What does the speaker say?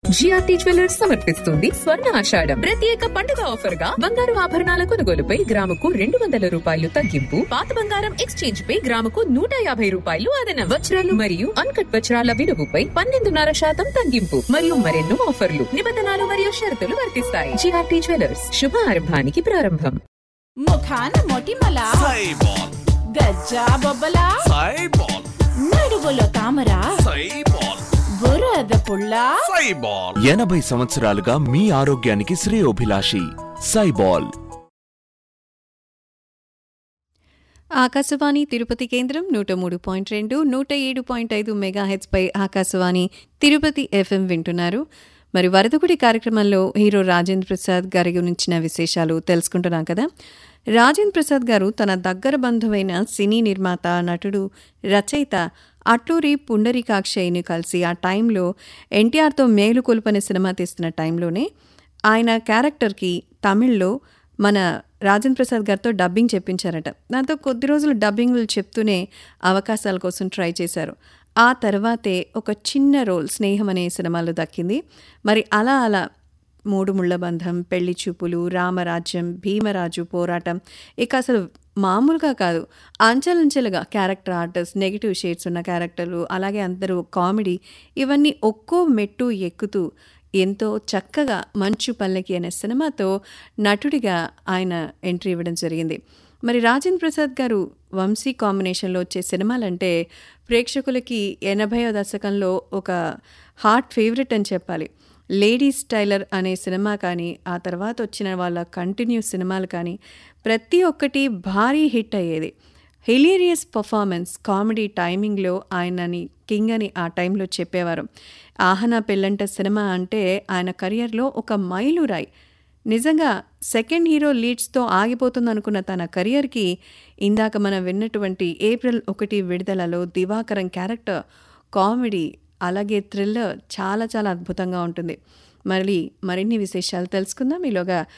GRT jewellers సమర్పిస్తుంది స్వర్ణ ఆషాఢం ప్రత్యేక పండుగ ఆఫర్ గా బంగారు ఆభరణాల కొనుగోలుపై గ్రాముకు రెండు వందల రూపాయలు తగ్గింపు పాత బంగారం ఎక్స్చేంజ్ పై గ్రాముకు నూట యాభై రూపాయలు అదనం వజ్రాలు మరియు అన్కట్ వజ్రాల విలువపై పన్నెండున్నర శాతం తగ్గింపు మరియు మరెన్నో ఆఫర్లు నిబంధనలు మరియు షరతులు వర్తిస్తాయి జిఆర్టీ జ్యువెలర్స్ శుభ ఆరంభానికి ప్రారంభం ముఖాన మొటిమల సైబాల్ గజ్జా బొబ్బల సైబాల్ నడువులో తామర సైబాల్ బురద పుల్ల సైబాల్ ఎనభై సంవత్సరాలుగా మీ ఆరోగ్యానికి శ్రేయోభిలాషి సైబాల్ ఆకాశవాణి తిరుపతి కేంద్రం నూట మూడు పాయింట్ రెండు నూట ఏడు పాయింట్ ఐదు మెగాహెచ్పై ఆకాశవాణి తిరుపతి ఎఫ్ఎం వింటున్నారు మరి వరదగుడి కార్యక్రమంలో హీరో రాజేంద్ర ప్రసాద్ గారి గురించిన విశేషాలు తెలుసుకుంటున్నాం కదా రాజేంద్ర ప్రసాద్ గారు తన దగ్గర బంధువైన సినీ నిర్మాత నటుడు రచయిత అట్టూరి పుండరీకాక్షయ్యని కలిసి ఆ టైంలో ఎన్టీఆర్తో మేలు కొలుపనే సినిమా తీస్తున్న టైంలోనే ఆయన క్యారెక్టర్కి తమిళ్లో మన రాజేంద్ర ప్రసాద్ గారితో డబ్బింగ్ చెప్పించారట దాంతో కొద్ది రోజులు డబ్బింగ్లు చెప్తూనే అవకాశాల కోసం ట్రై చేశారు ఆ తర్వాతే ఒక చిన్న రోల్ స్నేహం అనే సినిమాలో దక్కింది మరి అలా అలా మూడు ముళ్ళ బంధం పెళ్లి చూపులు రామరాజ్యం భీమరాజు పోరాటం ఇక అసలు మామూలుగా కాదు అంచెలంచెలుగా క్యారెక్టర్ ఆర్టిస్ట్ నెగిటివ్ షేడ్స్ ఉన్న క్యారెక్టర్లు అలాగే అందరూ కామెడీ ఇవన్నీ ఒక్కో మెట్టు ఎక్కుతూ ఎంతో చక్కగా మంచు పల్లకి అనే సినిమాతో నటుడిగా ఆయన ఎంట్రీ ఇవ్వడం జరిగింది మరి రాజేంద్ర ప్రసాద్ గారు వంశీ కాంబినేషన్లో వచ్చే సినిమాలంటే ప్రేక్షకులకి ఎనభైవ దశకంలో ఒక హార్ట్ ఫేవరెట్ అని చెప్పాలి లేడీస్ టైలర్ అనే సినిమా కానీ ఆ తర్వాత వచ్చిన వాళ్ళ కంటిన్యూ సినిమాలు కానీ ప్రతి ఒక్కటి భారీ హిట్ అయ్యేది హిలేరియస్ పర్ఫార్మెన్స్ కామెడీ టైమింగ్లో ఆయనని కింగ్ అని ఆ టైంలో చెప్పేవారు ఆహనా పెళ్ళంట సినిమా అంటే ఆయన కెరియర్లో ఒక మైలురాయి నిజంగా సెకండ్ హీరో లీడ్స్తో ఆగిపోతుంది అనుకున్న తన కెరియర్కి ఇందాక మనం విన్నటువంటి ఏప్రిల్ ఒకటి విడుదలలో దివాకరం క్యారెక్టర్ కామెడీ అలాగే థ్రిల్లర్ చాలా చాలా అద్భుతంగా ఉంటుంది మళ్ళీ మరిన్ని విశేషాలు తెలుసుకుందాం ఈలోగా